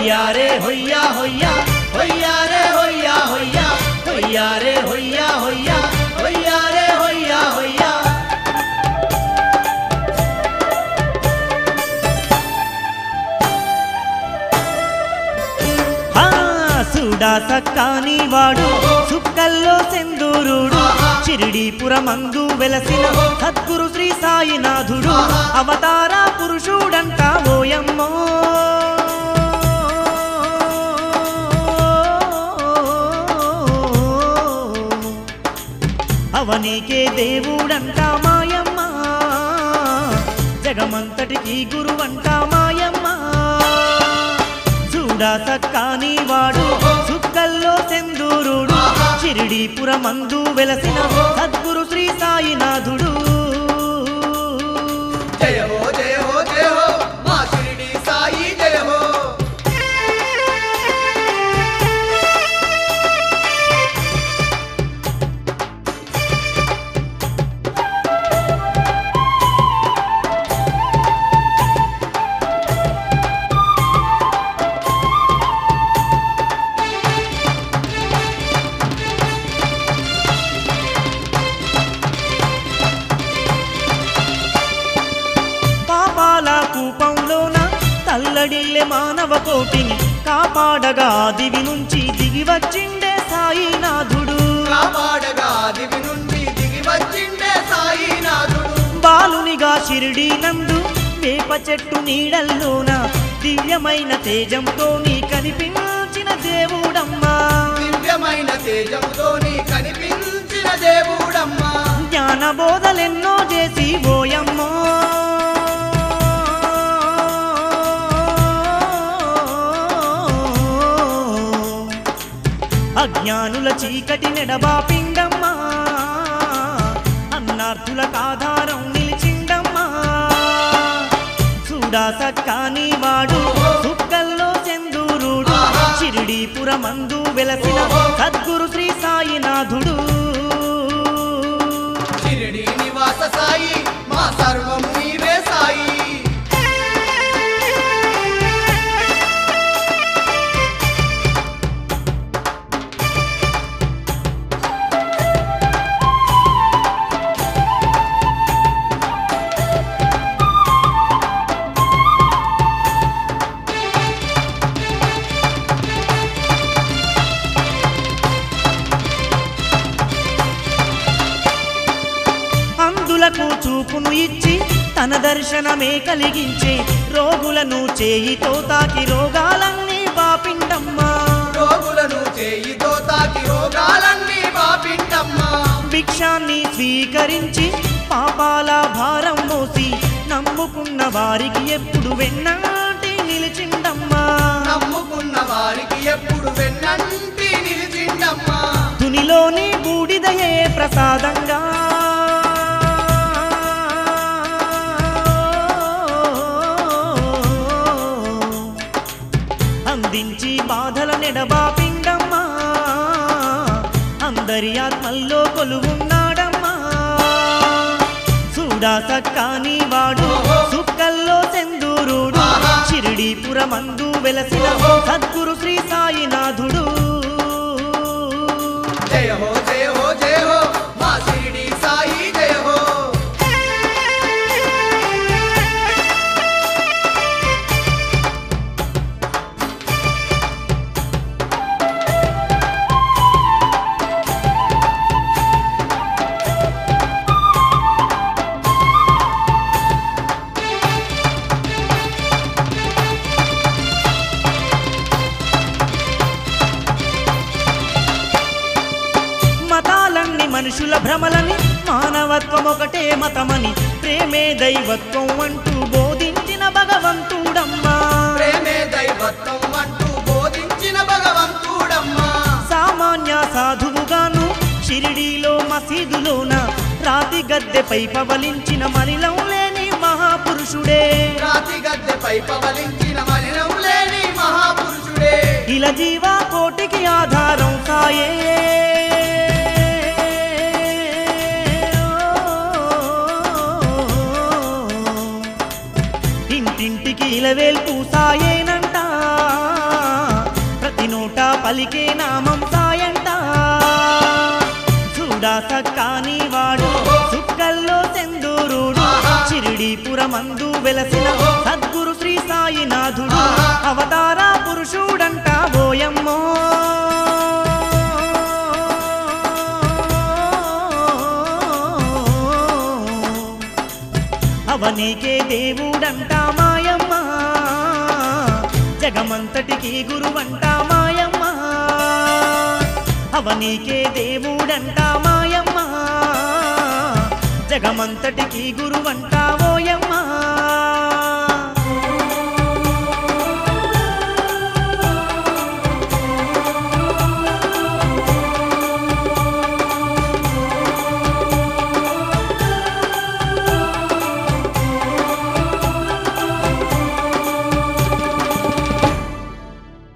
హొయ్యా రే హొయ్యా హొయ్యా హొయ్యా రే హొయ్యా హొయ్యా హొయ్యా రే హొయ్యా హొయ్యా హొయ్యా రే హొయ్యా హొయ్యా ఆ, సుడా సక్కాని వాడు సుక్కల్లో సెందూరుడు చిరిడీపురమందు వెలసిన సద్గురు శ్రీ సాయినాథుడు అవతార పురుషుడంట ఓయమ్మో అవనీకే దేవుడంట మాయమ్మ జగమంతటికి గురువంట మాయమ్మ చూడా సక్కాని వాడు సుక్కల్లో సెందూరుడు చిరిడీపురమందు వెలసిన సద్గురు శ్రీ సాయినాథుడు జయ హో జయ హో జయ హో మా షిరిడి సాయి జయ హో పాపాల కూపంలోన తల్లడిల్లే మానవ కోటిని కాపాడగా దివి నుంచి దిగి వచ్చిండే సాయినాథుడు కాపాడగా దివి నుండి దిగి వచ్చిండే సాయినాథుడు బాలునిగా షిరిడి నందు వేప చెట్టు నీడల్లోన దివ్యమైన తేజంతో నీ కనిపించిన దేవుడమ్మా దివ్యమైన తేజంతో నీ కనిపించిన దేవుడమ్మా జ్ఞాన బోధలెన్నో చేసి ఓయమ్మో అజ్ఞానుల చీకటి నెడబాపిండమ్మా అన్నార్థులకు ఆధారం నిలిచిండమ్మా చూడా సక్కాని వాడు సుక్కల్లో చందూరుడు చిరిడీపురమందు వెలసిన సద్గురు శ్రీ సాయినాథుడు షిరిడి నివాస సాయి మా సర్వం నీవే సాయి అందులకు చూపును ఇచ్చి తన దర్శనమే కలిగించే రోగులను చేయితో తాకి రోగాలన్నీ బాపిండమ్మా రోగులను చేయితో తాకి రోగాలన్నీ బాపిండమ్మా భిక్షాన్ని స్వీకరించి పాపాల భారం మోసి నమ్ముకున్న వారికి ఎప్పుడు వెన్నాటి నిలిచిండమ్మా నమ్ముకున్న వారికి ఎప్పుడు వెన్నంటి నిలిచిండమ్మా తునిలోని బూడిదయే ప్రసాదంగా అందించి బాధల నెడబాపిండమ్మా అందరి ఆత్మల్లో కొలువున్నాడమ్మా చూడా సక్కాని వాడు సుక్కల్లో సెందూరుడు చిరిడీపురమందు వెలసిన సద్గురు శ్రీ సాయినాథుడు జయ హో జయ హో జయ హో మా షిరిడి సాయి జయ హో మతాలన్నీ మనుషుల భ్రమలని మానవత్వం ఒకటే మతమని ప్రేమే దైవత్వం అంటూ బోధించిన భగవంతుడమ్మా ప్రేమే దైవత్వం అంటూ బోధించిన భగవంతుడమ్మా సామాన్య సాధువుగాను షిరిడీలో మసీదులోన రాతి గద్దెపై పవలించిన మలిలం లేని మహాపురుషుడే రాతి గద్దెపై పవలించిన మలినం లేని మహాపురుషుడే ఇలా జీవా కోటికి ఆధారం సాయే ఇంటింటికి ఇలవేల్పు సాయేనంట పలికే నామం సాయంట చూడా సక్కాని వాడు సుక్కల్లో సెందూరుడు చిరిడీపురమందు వెలసిన సద్గురు శ్రీ సాయినాథుడు అవతార పురుషుడంట ఓయమ్మో అవనీకే దేవుడంట మాయమ్మ జగమంతటికి గురువంట మాయమ్మ అవనీకే దేవుడంట మాయమ్మ జగమంతటికి గురువంట ఓయమ్మ